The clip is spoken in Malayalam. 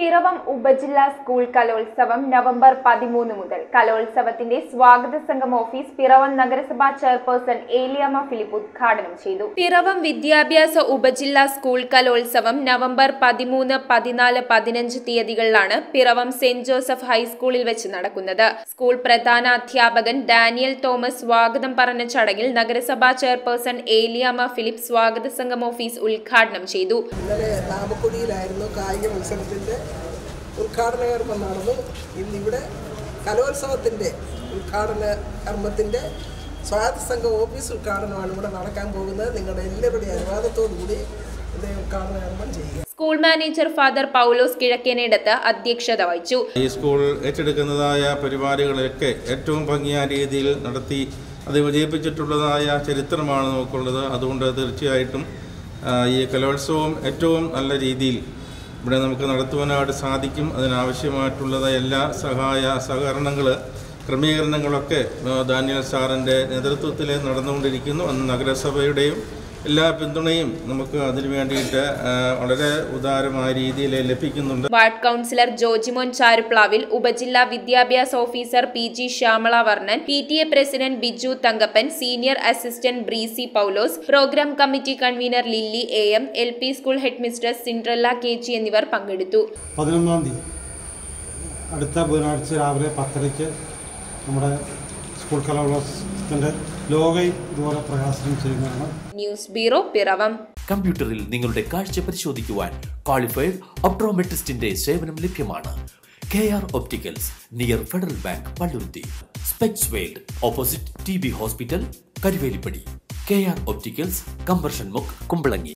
പിറവം ഉപജില്ലാ സ്കൂൾ കലോത്സവം നവംബർ പതിമൂന്ന് മുതൽ കലോത്സവത്തിന്റെ സ്വാഗത സംഘം ഓഫീസ് പിറവം നഗരസഭാ ചെയർപേഴ്സൺ ഏലിയാമ്മ ഫിലിപ്പ് ഉദ്ഘാടനം ചെയ്തു പിറവം വിദ്യാഭ്യാസ ഉപജില്ലാ സ്കൂൾ കലോത്സവം നവംബർ പതിമൂന്ന് പതിനാല് പതിനഞ്ച് തീയതികളിലാണ് പിറവം സെന്റ് ജോസഫ് ഹൈസ്കൂളിൽ വെച്ച് നടക്കുന്നത് സ്കൂൾ പ്രധാന അധ്യാപകൻ ഡാനിയൽ തോമസ് സ്വാഗതം പറഞ്ഞ ചടങ്ങിൽ നഗരസഭാ ചെയർപേഴ്സൺ ഏലിയാമ്മ ഫിലിപ്പ് സ്വാഗത സംഘം ഓഫീസ് ഉദ്ഘാടനം ചെയ്തു ഇന്നലെ നാമക്കുടിയിലായിരുന്നു കായിക മത്സരത്തിൻ്റെ ഉദ്ഘാടന കർമ്മം നടന്നു ഇന്നിവിടെ കലോത്സവത്തിൻ്റെ ഉദ്ഘാടന കർമ്മത്തിൻ്റെ സ്വാഗത സംഘം ഓഫീസ് ഉദ്ഘാടനമാണ് ഇവിടെ നടക്കാൻ പോകുന്നത് നിങ്ങളുടെ എല്ലാവരുടെയും അനുവാദത്തോടു കൂടി ഇത് ഉദ്ഘാടന കർമ്മം ചെയ്യുക school manager father Paulose Kizhakkenayidath അധ്യക്ഷത വഹിച്ചു ഈ സ്കൂൾ ഏറ്റെടുക്കുന്നതായ പരിപാടികളൊക്കെ ഏറ്റവും ഭംഗിയായ രീതിയിൽ നടത്തി അത് വിജയിപ്പിച്ചിട്ടുള്ളതായ ചരിത്രമാണ് നമുക്കുള്ളത് അതുകൊണ്ട് തീർച്ചയായിട്ടും ആ, ഈ കലോത്സവം ഏറ്റവും നല്ല രീതിയിൽ ഇവിടെ നമുക്ക് നടത്തുവാനായിട്ട് സാധിക്കും അതിനാവശ്യമായിട്ടുള്ളത് എല്ലാ സഹായ സഹകരണങ്ങൾ ക്രമീകരണങ്ങളൊക്കെ ആ, ദാനിയൽ സാറിൻ്റെ നേതൃത്വത്തിൽ നടന്നുകൊണ്ടിരിക്കുന്നു അന്ന് നഗരസഭയുടെയും എല്ലാ പിന്തുണയും നമുക്ക് അതിനു വേണ്ടിയിട്ട് ആ, വളരെ ഉദാരമായ രീതിയിൽ ലഭിക്കുന്നുണ്ട് വാർഡ് കൗൺസിലർ ജോജിമോൻ ചാരുപ്ലാവിൽ ഉപജില്ലാ വിദ്യാഭ്യാസ officer P G Shyamala Varnan P T A president Biju Thankappan senior assistant Breezy Paulose program committee convener Lilly A M L P school headmistress Cinderella K G എന്നിവർ പങ്കെടുത്തു പതിനൊന്നാം തീയതി അടുത്ത ബുധനാഴ്ച രാവിലെ പത്തരയ്ക്ക് നമ്മുടെ സ്കൂൾ കലോത്സവത്തിൻ്റെ ലോഗയും ഇതുപോലെ പ്രകാശനം ചെയ്യുന്നതാണ് ന്യൂസ് ബ്യൂറോ പിറവം കമ്പ്യൂട്ടറിൽ നിങ്ങളുടെ കാഴ്ച പരിശോധിക്കുവാൻ ക്വാളിഫൈഡ് ഒപ്ട്രോമെട്രിസ്റ്റിന്റെ സേവനം ലഭ്യമാണ് K R opticals near Federal Bank Palluruthy Specs World opposite T B hospital Karuvelippady K R opticals കമ്പർഷൻ മുക്ക് കുമ്പളങ്ങി